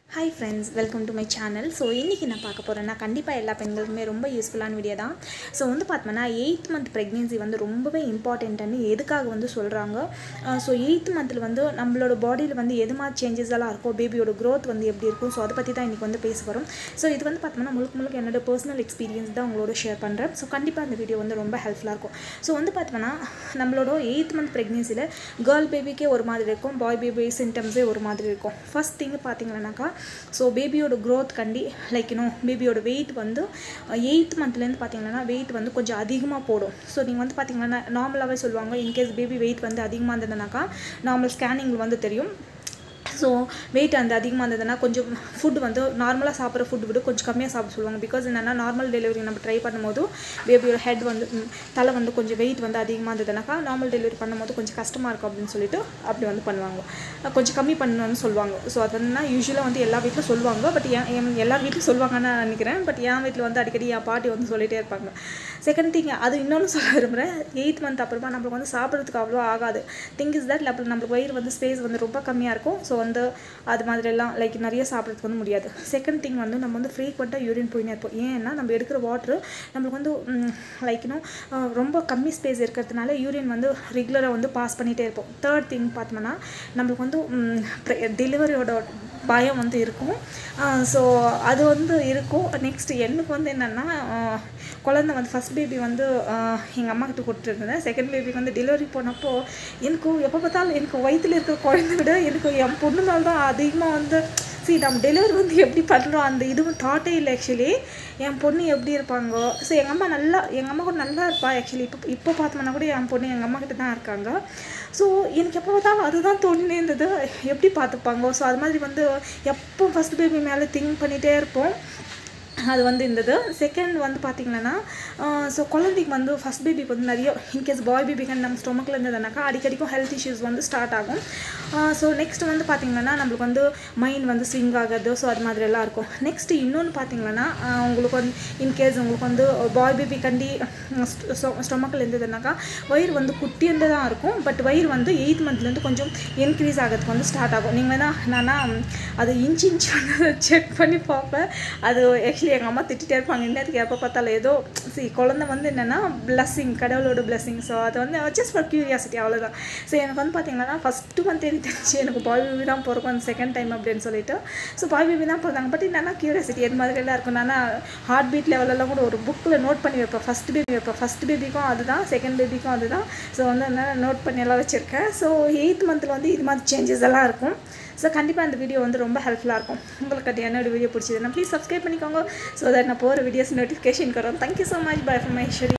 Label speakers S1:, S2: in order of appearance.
S1: hi friends welcome to my channel so இன்றைக்கி நான் பார்க்க போகிறேன்னா கண்டிப்பாக எல்லா பெண்களுக்குமே ரொம்ப யூஸ்ஃபுல்லான வீடியோ தான் ஸோ வந்து பார்த்தோம்னா எயித் மந்த் ப்ரெக்னென்சி வந்து ரொம்பவே இம்பார்ட்டண்ட்டுன்னு எதுக்காக வந்து சொல்கிறாங்க ஸோ எயித் மந்தில் வந்து நம்மளோட பாடியில் வந்து எது மாதிரி சேஞ்சஸ் எல்லாம் இருக்கும் பேபியோட growth வந்து எப்படி இருக்கும் ஸோ அதை பற்றி தான் இன்றைக்கி வந்து பேச போகிறோம் ஸோ இது வந்து பார்த்தோம்னா முழுக்க முழுக்க என்னோட பர்சனல் எக்ஸ்பீரியன்ஸ் தான் உங்களோட ஷேர் பண்ணுறேன் ஸோ கண்டிப்பாக அந்த வீடியோ வந்து ரொம்ப ஹெல்ப்ஃபுல்லாக இருக்கும் ஸோ வந்து பார்த்தோம்னா நம்மளோட எயித் மந்த் ப்ரெக்னென்சியில் கேர்ள் பேபிக்கே ஒரு மாதிரி இருக்கும் பாய் பேபி சிம்டம்ஸே ஒரு மாதிரி இருக்கும் ஃபர்ஸ்ட் திங் பார்த்தீங்கன்னாக்கா ஸோ பேபியோட க்ரோத் கண்டி லைக் இன்னும் பேபியோட வெயிட் வந்து எயித் மந்த்லேருந்து பார்த்தீங்கன்னா வெயிட் வந்து கொஞ்சம் அதிகமாக போடும் ஸோ நீங்கள் வந்து பார்த்தீங்கன்னா நார்மலாகவே சொல்லுவாங்க இன்கேஸ் பேபி வெயிட் வந்து அதிகமாக இருந்ததுனாக்கா நார்மல் ஸ்கேனிங்கில் வந்து தெரியும் ஸோ வெயிட் அந்த அதிகமாக இருந்ததுன்னா கொஞ்சம் ஃபுட் வந்து நார்மலாக சாப்பிட்ற ஃபுட் விட கொஞ்சம் கம்மியாக சாப்பிட சொல்லுவாங்க பிகாஸ் என்னென்னா நார்மல் டெலிவரி நம்ம ட்ரை பண்ணும்போது பேபியோட ஹெட் வந்து ம், தலை வந்து கொஞ்சம் வெயிட் வந்து அதிகமாக இருந்ததுனாக்கா நார்மல் டெலிவரி பண்ணும்போது கொஞ்சம் கஷ்டமாக இருக்கும் அப்படின்னு சொல்லிட்டு அப்படி வந்து பண்ணுவாங்க அஹ் கொஞ்சம் கம்மி பண்ணணும்னு சொல்லுவாங்க ஸோ அது வந்து யூஸ்வலாக வந்து எல்லா வீட்டிலும் சொல்லுவாங்க பட் என் என் எல்லார் வீட்லையும் சொல்லுவாங்கன்னு நான் நினைக்கிறேன் பட் என் வீட்டில் வந்து அடிக்கடி என் பாட்டி வந்து சொல்லிகிட்டே இருப்பாங்க செகண்ட் திங் அது இன்னொன்று சொல்ல விரும்புகிறேன் எயித் மந்த் அப்புறமா நம்மளுக்கு வந்து சாப்பிட்றதுக்கு அவ்வளோ ஆகாது திங் இஸ் தட் நம்மளுக்கு நம்மளுக்கு வயிறு வந்து ஸ்பேஸ் வந்து ரொம்ப கம்மியாக இருக்கும் ஸோ வந்து அது மாதிரிலாம் லைக் நிறைய சாப்பிட்றதுக்கு வந்து முடியாது செகண்ட் திங் வந்து நம்ம வந்து ஃப்ரீக்வெண்ட்டாக யூரின் போயினே இருப்போம் ஏன்னா நம்ம எடுக்கிற வாட்ரு நம்மளுக்கு வந்து லைக் இன்னும் ரொம்ப கம்மி ஸ்பேஸ் இருக்கிறதுனால யூரின் வந்து ரெகுலராக வந்து பாஸ் பண்ணிகிட்டே இருப்போம் தேர்ட் திங் பார்த்தோம்னா நம்மளுக்கு வந்து டெலிவரியோட பயம் வந்து இருக்கும் ஸோ அது வந்து இருக்கும் நெக்ஸ்ட் எனக்கு வந்து என்னென்னா குழந்தை வந்து ஃபஸ்ட் பேபி வந்து எங்கள் அம்மா கிட்ட கொடுத்துருந்தேன் செகண்ட் பேபிக்கு வந்து டெலிவரி போனப்போ எனக்கு எப்போ பார்த்தாலும் எனக்கு வயிற்றில் இருக்கிற குழந்தை விட எனக்கு என் பொண்ணு மேலே தான் அதிகமாக வந்து சரி நம்ம டெலிவரி வந்து எப்படி பண்ணுறோம் அந்த இதுவும் தாட்டே இல்லை ஆக்சுவலி என் பொண்ணு எப்படி இருப்பாங்கோ ஸோ எங்கள் அம்மா நல்லா எங்கள் அம்மா கூட நல்லா இருப்பா ஆக்சுவலி இப்போ இப்போ பார்த்தோம்னா கூட என் பொண்ணு எங்கள் அம்மா கிட்ட தான் இருக்காங்க ஸோ எனக்கு எப்போ பார்த்தாலும் அதுதான் தோணினே இருந்தது எப்படி பார்த்துப்பாங்க ஸோ அது மாதிரி வந்து எப்போ ஃபஸ்ட் பேபி மேலே திங்க் பண்ணிகிட்டே இருப்போம் அது வந்து இருந்தது செகண்ட் வந்து பார்த்திங்கன்னா ஸோ குழந்தைக்கு வந்து ஃபஸ்ட் பேபிக்கு வந்து நிறைய இன்கேஸ் பாய் பேபிக்கு நம்ம ஸ்டொமக்கில் இருந்ததுனாக்கா அடிக்கடிக்கும் ஹெல்த் இஷ்யூஸ் வந்து ஸ்டார்ட் ஆகும் ஸோ நெக்ஸ்ட் வந்து பார்த்திங்கன்னா நம்மளுக்கு வந்து மைண்ட் வந்து ஸ்விங் ஆகிறது ஸோ அது மாதிரி எல்லாம் இருக்கும் நெக்ஸ்ட் இன்னொன்று பார்த்திங்கன்னா உங்களுக்கு வந்து இன்கேஸ் உங்களுக்கு வந்து பாய் பேபி கண்டி ஸ்டொமக்கில் இருந்ததுனாக்கா வயிறு வந்து குட்டியந்து தான் இருக்கும் பட் வயிறு வந்து எயித் மந்த்லேருந்து கொஞ்சம் இன்க்ரீஸ் ஆகிறதுக்கு வந்து ஸ்டார்ட் ஆகும் நீங்கள் வேணால் நானா அது இன்ச் இன்ச் வந்து செக் பண்ணி பார்ப்பேன் அது ஆக்சுவலி எங்கள் அம்மா திட்டிகிட்டே இருப்பாங்க இன்னத்துக்கு எப்போ பார்த்தாலும் ஏதோ சி குழந்தை வந்து என்னென்னா பிளஸ்ஸிங் கடவுளோட பிளஸ்ஸிங் ஸோ அது வந்து ஜஸ்ட் ஃபார் க்யூரியாசிட்டி அவ்வளோதான் ஸோ எனக்கு வந்து பார்த்தீங்கன்னா ஃபஸ்ட்டு மந்த் எனக்கு தெரிஞ்சு எனக்கு பாய் பேபி தான் பிறக்கும் அந்த செகண்ட் டைம் அப்படின்னு சொல்லிட்டு ஸோ பாய் பேபி தான் பிறந்தாங்க பட் என்னன்னா க்யூரியாசிட்டி எது மாதிரிலாம் இருக்கும் நான் ஹார்ட் பீட் லெவலெல்லாம் கூட ஒரு புக்கில் நோட் பண்ணி வைப்பேன் ஃபஸ்ட் பேபி வைப்பேன் ஃபஸ்ட் பேபிக்கும் அதுதான் செகண்ட் பேபிக்கும் அதுதான் ஸோ வந்து என்னால் நோட் பண்ணி எல்லாம் வச்சுருக்கேன் ஸோ எயித் மந்தில் வந்து இது மாதிரி சேஞ்சஸ் எல்லாம் இருக்கும் ஸோ கண்டிப்பாக அந்த வீடியோ வந்து ரொம்ப ஹெல்ப்ஃபுல்லாக இருக்கும் உங்களுக்கு அது என்னோட வீடியோ பிடிச்சதுன்னா ப்ளீஸ் சப்ஸ்கிரைப் பண்ணிக்கோங்க ஸோ தட் நான் போகிற வீடியோஸ் நோட்டிஃபிகேஷன் வரும் thank you so much bye from Ishari